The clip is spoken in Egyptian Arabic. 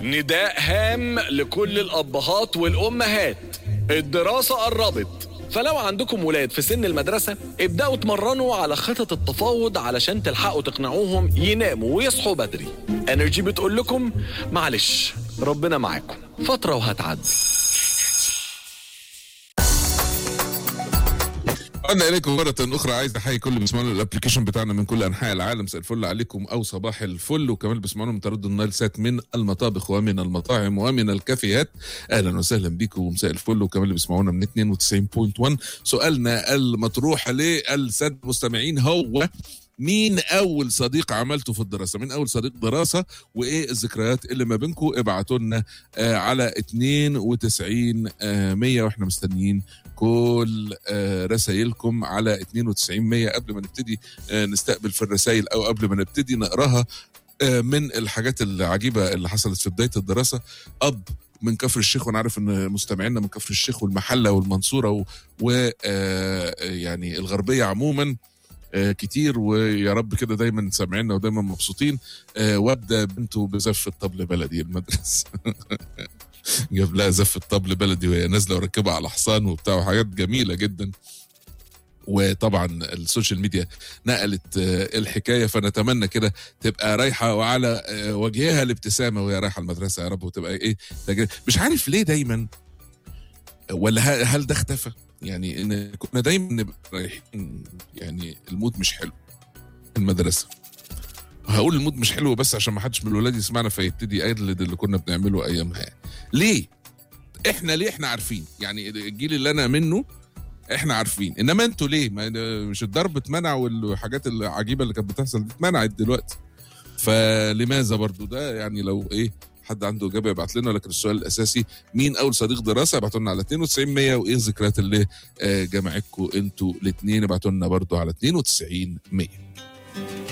نداء هام لكل الأبهات والأمهات الدراسة قربت فلو عندكم ولاد في سن المدرسة ابدأوا اتمرنوا على خطط التفاوض علشان تلحقوا تقنعوهم يناموا ويصحوا بدري انرجي بتقول لكم معلش ربنا معاكم فترة وهتعدي عدنا اليكم مره اخرى عايز احيي كل اللي بيسمعونا الابلكيشن بتاعنا من كل انحاء العالم مساء الفل عليكم او صباح الفل وكمان اللي بيسمعونا من تردد النايل سات من المطابخ ومن المطاعم ومن الكافيهات اهلا وسهلا بيكم ومساء الفل وكمان اللي بيسمعونا من 92.1 سؤالنا المطروح للساده المستمعين هو مين اول صديق عملته في الدراسه مين اول صديق دراسه وايه الذكريات اللي ما بينكم ابعتوا لنا آه على 92 آه 100 واحنا مستنيين كل آه رسائلكم على 92 100 قبل ما نبتدي آه نستقبل في الرسائل او قبل ما نبتدي نقراها آه من الحاجات العجيبه اللي حصلت في بدايه الدراسه اب من كفر الشيخ وانا عارف ان مستمعينا من كفر الشيخ والمحله والمنصوره و, و آه يعني الغربيه عموما آه كتير ويا رب كده دايما سامعينا ودايما مبسوطين آه وابدا بنته بزف الطبل بلدي المدرسه جاب لها زف الطبل بلدي وهي نازله وراكبه على حصان وبتاع وحاجات جميله جدا وطبعا السوشيال ميديا نقلت آه الحكايه فنتمنى كده تبقى رايحه وعلى آه وجهها الابتسامه وهي رايحه المدرسه يا رب وتبقى ايه تجربة. مش عارف ليه دايما ولا هل ده اختفى؟ يعني ان كنا دايما نبقى رايحين يعني المود مش حلو المدرسه هقول المود مش حلو بس عشان ما حدش من الولاد يسمعنا فيبتدي يقلد اللي كنا بنعمله ايامها يعني. ليه؟ احنا ليه احنا عارفين يعني الجيل اللي انا منه احنا عارفين انما انتوا ليه ما مش الضرب اتمنع والحاجات العجيبه اللي كانت بتحصل دي اتمنعت دلوقتي فلماذا برضو ده يعني لو ايه حد عنده اجابه يبعت لنا لكن السؤال الاساسي مين اول صديق دراسه ابعتوا لنا على 92 100 وايه الذكريات اللي جمعتكم انتوا الاثنين ابعتوا لنا برضو على 92 100